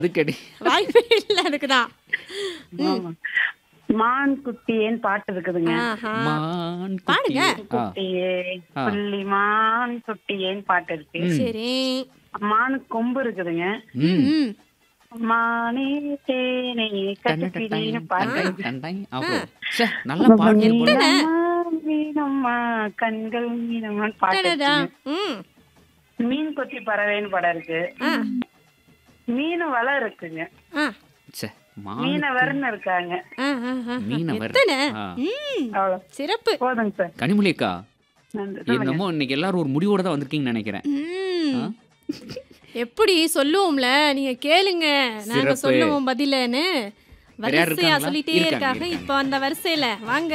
அதுக்கடி வாய்ப்பே இல்ல அதுக்குதான் ஆமா. மான் குட்டியேன்னு பாட்டு இருக்குதுங்க ஆஹா. மான் பாடுங்க. குட்டி. ஆ, குட்டியே ஆ. புள்ளி மான் குட்டியேன்னு பாட்டு இருக்கு சரி மானுக்கு கொம்பு இருக்குதுங்க ம். ம். மானே தேனே கட்டுப்பிடின்னு பாட்டு டண்டாய், டண்டாய். அப்புறம், ச்சே, நல்லா பாடுறீங்க போல. மீனம்மா, மீனம்மா கண்கள் மீனம்மான்னு பாட்டு டடடா. இருக்குங்க. ம். மீன் கொத்தி பறவைன்னு படம் இருக்கு ஆ. மீன் வலை இருக்குங்க ஆ. ச்சே, மான் மீனவர்னு இருக்காங்க ஆ, ஆ, ஆ. மீனவர். எத்தனை? ஆ. ம். அவ்வளவு சிறப்பு போதுங்க சார் கனிமொழி அக்கா நன்றி சொல்லுங்க. என்னமோ இன்னைக்கு எல்லாரும் ஒரு முடிவோட தான் வந்திருக்கீங்கன்னு நினைக்கிறேன் ம். ஆ? எப்படி சொல்லுவோம்ல நீங்க கேளுங்க நாங்க சிறப்பு. சொல்லுவோம் பதிலன்னு வேற யார் வரிசையா இருக்காங்களா? சொல்லிட்டே இருக்காங்க, இருக்காங்க இருக்காங்க. இப்போ அந்த வரிசையில வாங்க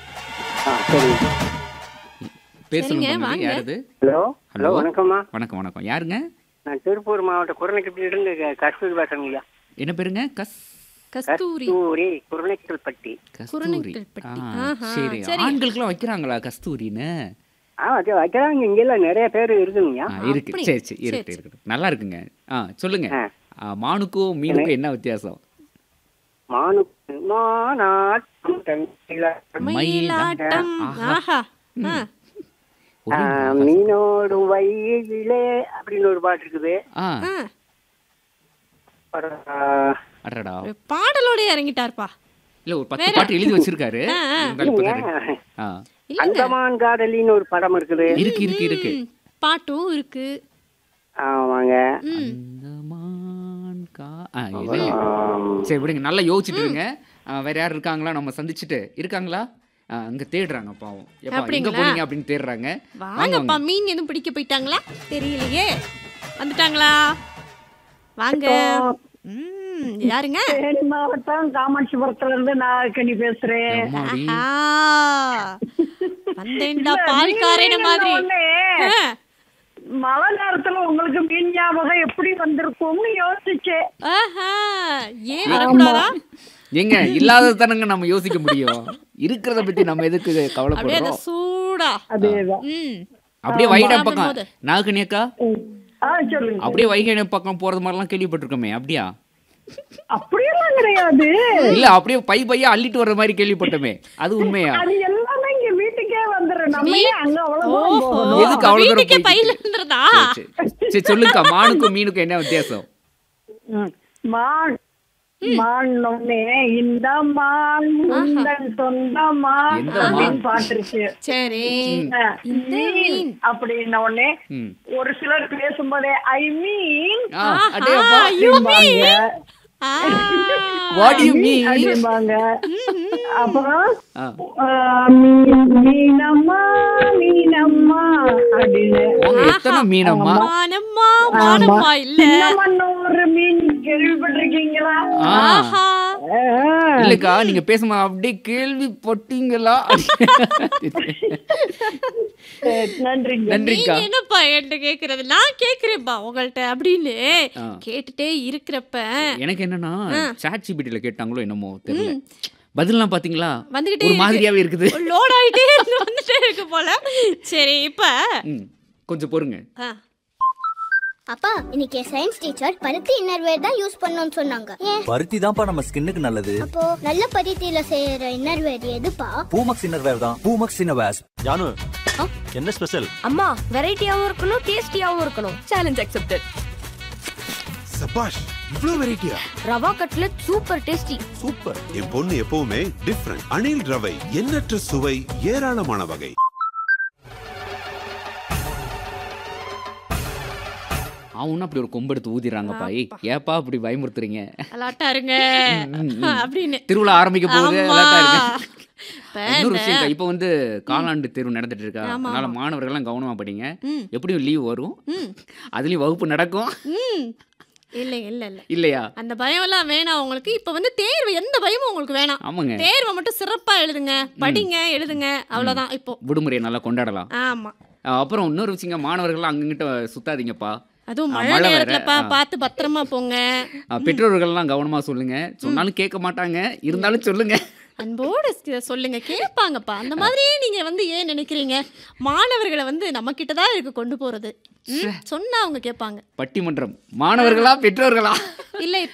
பேர் சரிங்க, சொல்லுங்க வாங்க. யார் இது ஹலோ ஹலோ. ஹலோ வணக்கம்மா வணக்கம் வணக்கம் யாருங்க நான் திருப்பூர் மாவட்ட குரணைக்கட்டிலிருந்து கஸ்தூரி பேசுறேங்க ஐயா என்ன பேருங்க கஸ் கஸ்தூரி கஸ்தூரி குரணைக்கல்பட்டி கஸ்தூரி குருணைக்கல்பட்டி. ஆ, ஆஹா, சரி சரி. ஆண்களுக்குலாம் வைக்கிறாங்களா கஸ்தூரின்னு ஆ அது வைக்கிறாங்க இங்கெல்லாம் நிறைய பேர் இருக்குங்கய்யா ஆ, இருக்கு அப்படி. சரி சரி சரி, இருக்கு சரி. இருக்கு நல்லா இருக்குங்க ஆ சொல்லுங்க ஆ. ஆ, மானுக்கும் மீனுக்கும் என்ன வித்தியாசம் மானு மானாட்டம் தங்கிலா. மயிலாட்டம் ஆஹா. ஆஹா ஆ. ஒரே ஆ, மகா- மீனோடு வயிலே அப்படின்னு ஒரு பாட்டு இருக்குது ஆ ஆ. அப்புறம், ஆ, அடடா ஒரு பாடலோட இறங்கிட்டாருப்பா இல்ல ஒரு பத்து பாட்டு எழுதி வச்சிருக்காரு ஆ, ஆ. இருந்தாலும் இப்ப தான் இல்லைங்க. ரெடி- ஆ இல்லங்க அந்தமான் காதலின்னு ஒரு படம் இருக்குது இருக்கு இருக்கு இருக்கு ம், பாட்டும் இருக்கு ஆமாங்க ம். அந்தமான் கா- ஆ, இது. ஆம், சரி விடுங்க நல்லா யோசிச்சுட்டு இருங்க ஆ, வேற யார் இருக்காங்களா நம்ம சந்திச்சுட்டு இருக்காங்களா ஆ, அங்க தேடுறாங்க பாவம் எப்பா எங்க அப்படிங்களா? போனீங்க அப்படின்னு தேடுறாங்க வாங்கப்பா மீன் எதுவும் பிடிக்க போயிட்டாங்களா தெரியலையே வந்துட்டாங்களா வாங்க ம் யாருங்க தேனி மாவட்டம் காமாட்சிபுரத்துல இருந்து நாகக்கனி பேசுறேன் எம்மாடி. ஆஹா. வந்தேன்டா பால்காரன மாதிரி உடனே ஆ. மழை நேரத்துல உங்களுக்கு மீன் ஞாபகம் எப்படி வந்திருக்கும்னு யோசிச்சேன் ஆஹா. ஏன் வரக்கூடாதா ஏங்க இல்லாதது தானங்க நம்ம யோசிக்க முடியும் இருக்கிறத பத்தி நம்ம எதுக்கு அப்படியே அந்த கவலைப்படுறோம் சூடா அதேதான் ம் அப்படியே வைகை பக்கம் சாப்பிடும்போது. நாகக்கனி அக்கா ஆ சொல்லுங்க அப்படியே வைகை பக்கம் போறது மாதிரிலாம் கேள்விப்பட்டிருக்கோமே அப்படியா அப்படியெல்லாம் கிடையாது இல்ல அப்படியே பை பையா அள்ளிட்டு வர்ற மாதிரி கேள்விப்பட்டோமே அது உண்மையா அது எல்லாமே இங்க வீட்டுக்கே வந்துரும் நம்ம ஏன் அங்க அவ்வளவு தூரம் ஓஹோ போகணும்? எதுக்கு அவ்வளவு தூரம் வீட்டுக்கே போய்கிட்டு? பையில இருந்துறதா சரி, சரி. சரி சொல்லுங்கக்கா மானுக்கும் மீனுக்கும் என்ன வித்தியாசம் ம். மான் மான் ஒண்ணே இந்த மான் உந்தன் சொந்த மான் எந்த அப்படின்னு மான்? பாட்டு இருக்கு சரி ஆ, இந்த மீன் மீன். அப்படின்ன உடனே ம். ஒரு சிலர் பேசும்போதே ஐ மீன் ஆ, அடேயப்பா. you அப்படிம்பாங்க ஆ. What do you mean? அப்படிம்பாங்க அப்புறம் ஆ. ஆ, மீன் மீனம்மா மீனம்மா அப்படின்னு போங்க, எத்தனை மீனம்மா மானம்மா மானம்மா இல்ல சின்னமன்னூர் மீன் கேள்விப்பட்டிருக்கீங்களா ஆ. ஆஹா ஆ, இல்லக்கா நீங்க பேசும்போது அப்படியே கேள்விப்பட்டீங்களா சரி, நன்றிங்க நன்றிக்கா நீங்க என்னப்பா என்கிட்ட கேக்குறது நான் கேக்குறேன்ப்பா உங்கள்ட்ட அப்படின்னு ஆ. கேட்டுட்டே இருக்கிறப்ப எனக்கு என்னன்னா சாட் ஜிபிடில கேட்டாங்களோ என்னமோ தெரியல பதில்லாம் பாத்தீங்களா வந்துகிட்டே ஒரு இருக்கு. மாதிரியாவே இருக்குது லோட் ஆயிட்டே இருந்து வந்துட்டே இருக்கு போல சரி இப்ப ம், கொஞ்சம் பொறுங்க ஆ, அப்பா இன்னைக்கு சயின்ஸ் டீச்சர் பருத்தி இன்னர்வேர் தான் யூஸ் பண்ணணும்னு சொன்னாங்க ஏன் பருத்தி தான்ப்பா நம்ம ஸ்கின்னுக்கு நல்லது அப்போ நல்ல பருத்தியில செய்யற இன்னர்வேர் எதுப்பா பூமக்ஸ் இன்னர்வேர் தான் பூமக்ஸ் இன்னர்வேர்ஸ் ஜானு என்ன ஸ்பெஷல் அம்மா வெரைட்டியாவும் இருக்கணும் டேஸ்டியாவும் இருக்கணும் சேலஞ்ச் அக்செப்டட் சபாஷ் இவ்ளோ வெரைட்டியா rava cutlet super tasty super என் பொண்ணு எப்பவுமே டிஃப்ரெண்ட் அணில் ரவை எண்ணற்ற சுவை ஏராளமான வகை அவனும் அப்படி ஒரு கொம்பெடுத்து ஊதிடுறாங்க பாய் ஏப்பா அப்படி பயமுறுத்துறீங்க அலாட்டா இருங்க அப்படின்னு திருவிழா ஆரம்பிக்க போகுது ஆமா. அலர்ட்டா இருக்கு இப்ப இன்னொரு இந்த- விஷயம் இப்போ வந்து காலாண்டு தேர்வு நடந்துட்டு இருக்கா ஆமா, அதனால ஆமா. மாணவர்கள்லாம் கவனமா படிங்க ம். எப்படியும் லீவ் வரும் ம். அதுலயும் வகுப்பு நடக்கும் ம். இல்ல இல்ல இல்ல இல்லையா அந்த பயம் எல்லாம் வேணாம் உங்களுக்கு இப்ப வந்து தேர்வு எந்த பயமும் உங்களுக்கு வேணாம் ஆமாங்க தேர்வை மட்டும் சிறப்பா எழுதுங்க படிங்க எழுதுங்க அவ்வளவுதான் இப்போ விடுமுறையை நல்லா கொண்டாடலாம் ஆமா அஹ் அப்புறம் இன்னொரு விஷயங்க மாணவர்கள்லாம் அங்கிட்ட சுத்தாதீங்கப்பா அதுவும் ஆ, மழை மழை வேற, நேரத்துலப்பா ஆ. பார்த்து பத்திரமா போங்க அஹ் பெற்றோர்கள்லாம் கவனமா சொல்லுங்க சொன்னாலும் கேட்க மாட்டாங்க இருந்தாலும் சொல்லுங்க அன்போடு ஸ்- சொல்லுங்க கேட்பாங்கப்பா அந்த மாதிரியே நீங்க வந்து ஏன் நினைக்கிறீங்க மாணவர்களை வந்து நம்ம கிட்ட தான் இருக்கு கொண்டு போறது ம்? சொன்னா அவங்க கேட்பாங்க பட்டிமன்றம் மாணவர்களா பெற்றோர்களா இல்ல